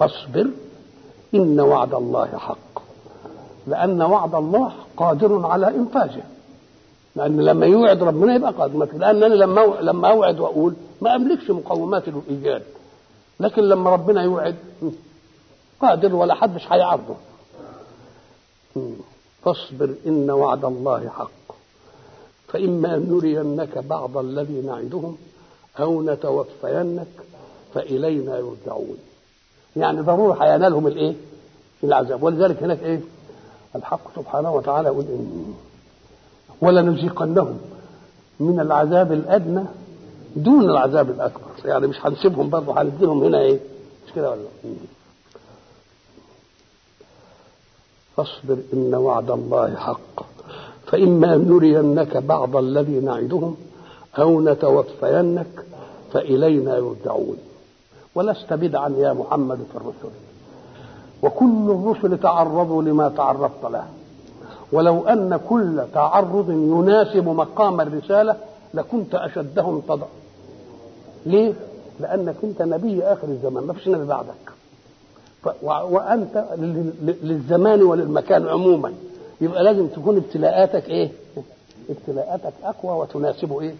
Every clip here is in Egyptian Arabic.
فاصبر إن وعد الله حق لأن وعد الله قادر على إنفاذه لأن لما يوعد ربنا يبقى قادر لأنني لما لما أوعد وأقول ما أملكش مقومات الإيجاد لكن لما ربنا يوعد قادر ولا حدش هيعرضه فاصبر إن وعد الله حق فإما نرينك بعض الذي نعدهم أو نتوفينك فإلينا يرجعون يعني ضروري هينالهم الإيه؟ العذاب ولذلك هناك إيه؟ الحق سبحانه وتعالى يقول إن ولنذيقنهم من العذاب الأدنى دون العذاب الأكبر يعني مش هنسيبهم برضه هنديلهم هنا إيه؟ مش كده ولا فاصبر إن وعد الله حق فإما نرينك بعض الذي نعدهم أو نتوفينك فإلينا يرجعون ولست بدعا يا محمد في الرسل وكل الرسل تعرضوا لما تعرضت له ولو أن كل تعرض يناسب مقام الرسالة لكنت أشدهم تضع ليه؟ لأنك أنت نبي آخر الزمان ما فيش نبي بعدك وأنت للزمان وللمكان عموما يبقى لازم تكون ابتلاءاتك ايه ابتلاءاتك اقوى وتناسب ايه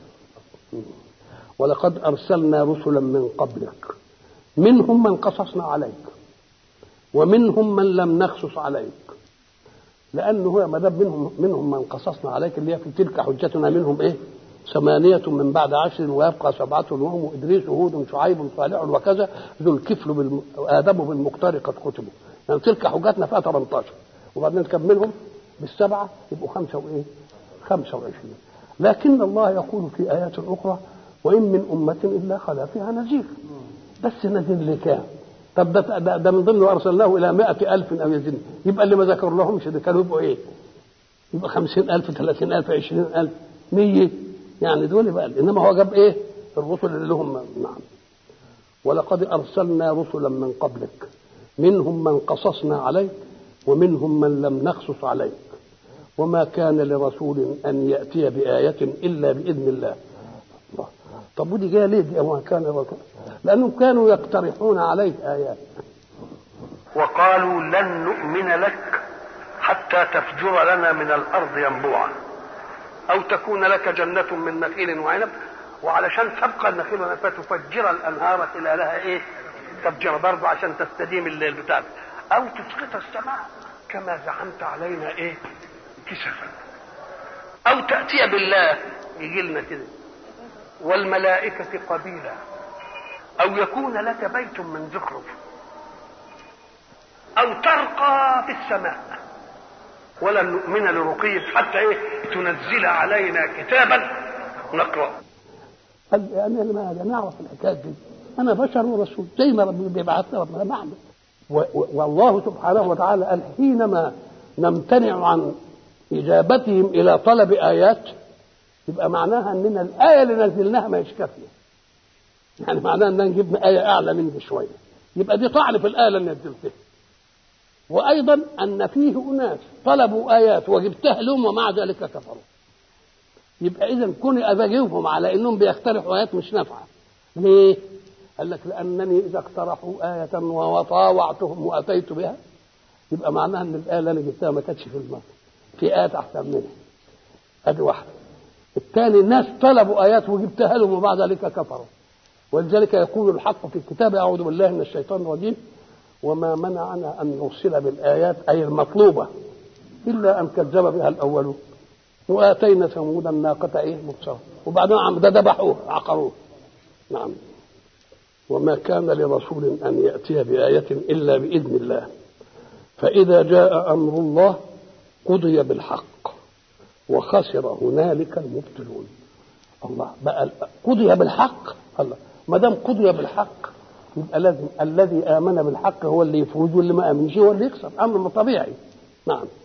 ولقد ارسلنا رسلا من قبلك منهم من قصصنا عليك ومنهم من لم نقصص عليك لانه هو ما دام منهم منهم من قصصنا عليك اللي هي في تلك حجتنا منهم ايه ثمانية من بعد عشر ويبقى سبعة وهم إدريس هود شعيب صالح وكذا ذو الكفل بالم... آدم بالمختار قد كتبوا يعني تلك حجتنا فيها 18 وبعدين نكملهم بالسبعة يبقوا خمسة وإيه؟ خمسة وعشرين لكن الله يقول في آيات أخرى وإن من أمة إلا خلا فيها نذير بس نذير لكام؟ طب ده, ده, ده من ضمن أرسلناه إلى مائة ألف أو يزيد يبقى اللي ما ذكر لهمش ده كانوا يبقوا إيه؟ يبقى خمسين ألف ثلاثين ألف عشرين ألف مية يعني دول بقى إنما هو جاب إيه؟ الرسل اللي لهم نعم ولقد أرسلنا رسلا من قبلك منهم من قصصنا عليك ومنهم من لم نقصص عليك وما كان لرسول ان ياتي بايه الا باذن الله الله طب ودي جايه ليه دي وما كان لرسول لانهم كانوا يقترحون عليك ايات وقالوا لن نؤمن لك حتى تفجر لنا من الارض ينبوعا او تكون لك جنه من نخيل وعنب وعلشان تبقى النخيل والعنب فتفجر الانهار خلالها ايه تفجر برضه عشان تستديم الليل بتاعك او تسقط السماء كما زعمت علينا ايه كسفا او تاتي بالله يجي لنا كده والملائكه قبيلا او يكون لك بيت من زخرف او ترقى في السماء ولن نؤمن لرقيك حتى ايه تنزل علينا كتابا نقرا قال يعني انا ما نعرف الحكايه دي انا بشر ورسول زي ما ربنا بيبعثنا ربنا بعمل والله سبحانه وتعالى قال حينما نمتنع عن اجابتهم الى طلب ايات يبقى معناها اننا الايه اللي نزلناها ما هيش كافيه يعني معناها اننا نجيب ايه اعلى من دي شويه يبقى دي طعن في الايه اللي نزلتها وايضا ان فيه اناس طلبوا ايات وجبتها لهم ومع ذلك كفروا يبقى اذا كوني ابجيبهم على انهم بيقترحوا ايات مش نافعه ليه؟ قال لك لانني اذا اقترحوا ايه وطاوعتهم واتيت بها يبقى معناها ان الايه اللي انا جبتها ما كانتش في الماء في ايات احسن منها ادي واحده الثاني الناس طلبوا ايات وجبتها لهم وبعد ذلك كفروا ولذلك يقول الحق في الكتاب اعوذ بالله من الشيطان الرجيم وما منعنا ان نرسل بالايات اي المطلوبه الا ان كذب بها الاولون واتينا ثمود الناقه ايه مبصره وبعدين عم ده ذبحوه عقروه نعم وما كان لرسول ان ياتي بايه الا باذن الله فاذا جاء امر الله قضي بالحق وخسر هنالك المبطلون الله بقى قضي بالحق الله ما دام قضي بالحق يبقى لازم الذي امن بالحق هو اللي يفوز واللي ما امنش هو اللي يخسر امر طبيعي نعم